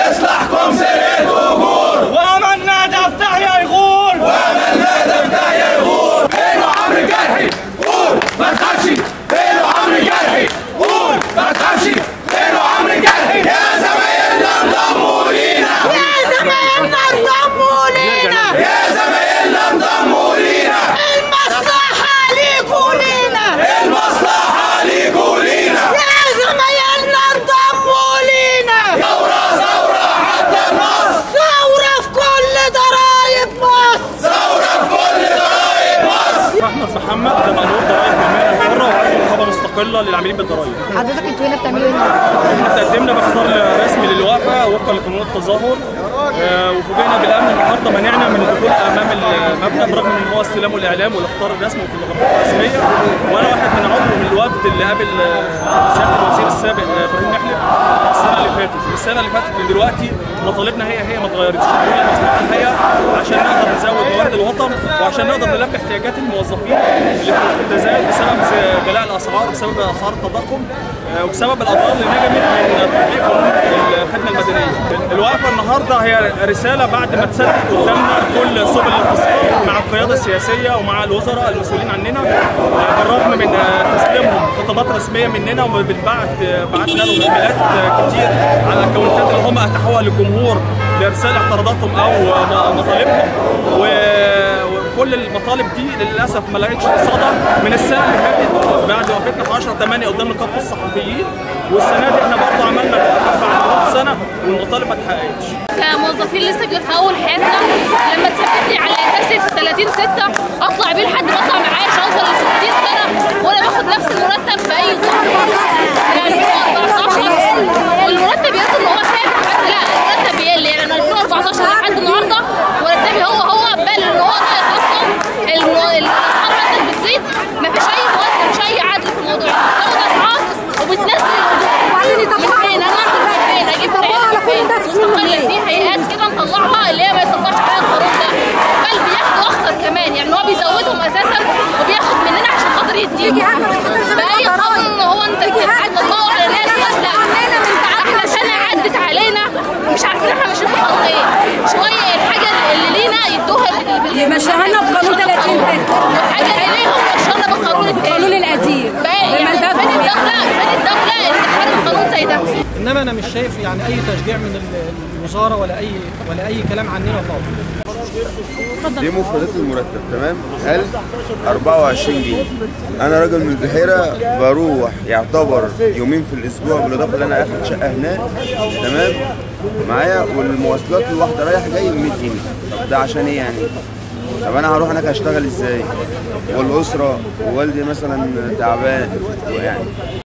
يصلحكم سرقة أجور ومن نادى افتح يا يغور ومن نادى افتح يا يغور فين عمرو جرحي قول ما تخافش فين عمرو جرحي قول ما تخافش فين عمرو جرحي يا زمايلنا انضموا لينا يا زمايلنا انضموا لينا يا زمايلنا انضموا لينا المصلحة ليكوا لينا المصلحة ليكوا لينا يا زمايلنا انضموا لينا ثورة ثورة حتى النصر ثورة في كل ضرايب مصر ثورة في كل ضرائب مصر احمد محمد مأمور ضرائب العماله الحره وعضو نقابه مستقله للعاملين بالضرائب حضرتك انتوا هنا بتعملوا ايه النهارده؟ احنا تقدمنا باختار رسمي للوقفه وفقا لقانون التظاهر آه، وفوجئنا بالامن النهارده منعنا من الدخول امام المبنى برغم ان هو استلام الاعلام والاختار الرسمي وفي الغرفه الرسميه وانا واحد من عضو من الوفد اللي قابل آه، سياده الوزير السابق آه، ابراهيم محلب السنه اللي فاتت السنه اللي فاتت لدلوقتي مطالبنا هي هي ما اتغيرتش كلنا مصلحه الحقيقه عشان نقدر نزود موارد الوطن وعشان نقدر نلبي احتياجات الموظفين اللي بتتزايد بسبب غلاء الاسعار وبسبب اسعار التضخم آه، وبسبب الاضرار اللي نجمت من تطبيق قانون الخدمه المدنيه. الوقفه النهارده هي رساله بعد ما اتسدت قدامنا كل سبل الاتصال مع القياده السياسيه ومع الوزراء المسؤولين عننا آه، بالرغم من آه، تسليمهم خطابات رسميه مننا وبالبعث آه، بعتنا لهم ايميلات آه، كتير على الاكونتات اللي هم اتاحوها للجمهور لارسال اعتراضاتهم او آه، مطالبهم و- وكل المطالب دي للاسف ما لقتش صدى من السنه اللي فاتت بعد وقفتنا في 10 8 قدام نقابه الصحفيين والسنه دي احنا برضه عملنا وقفه بعد نص سنه والمطالب ما اتحققتش كموظفين لسه جديد في اول حياتنا لما تثبت لي على اساس في 30 6 اطلع بيه لحد ما اطلع معايا اوصل ل 60 سنه وانا باخد نفس المرتب في اي ظروف يعني 2014 والمرتب يقول ان هو ثابت حتى لا المرتب بيقل يعني من 2014 لحد النهارده مرتبي هو هو بل ان هو ناقص اصلا المو- الاسعار عندك بتزيد مفيش اي موازنه مفيش اي عدل في الموضوع بتزود اسعار وبتنزل من فين انا اصرف من فين اجيب من فين مستقله في هيئات كده نطلعها اللي هي ما يطبقش عليها القانون ده بل بياخدوا اكتر كمان يعني هو بيزودهم اساسا وبياخد مننا عشان خاطر يديهم باي قانون ان هو انت قاعد تدور على ناس لا احنا سنه عدت علينا مش عارفين احنا ماشيين بقانون ايه شويه الحاجه اللي لينا يدوها بال- بال- يمشيها لنا بقانون 30 ستة. والحاجه اللي ليهم يمشوها بالقانون التاني القانون القديم باقي يعني فين بمزاجهم الدوله فين الدوله اللي تحارب قانون زي ده انما انا مش شايف يعني اي تشجيع من ال- الوزاره ولا اي ولا اي كلام عننا خالص دي مفردات المرتب تمام 1024 جنيه انا راجل من البحيره بروح يعتبر يومين في الاسبوع بالاضافه ان انا اخد شقه هناك تمام معايا والمواصلات الواحده رايح جاي ب 100 جنيه طب ده عشان ايه يعني طب انا هروح هناك اشتغل ازاي والاسره ووالدي مثلا تعبان يعني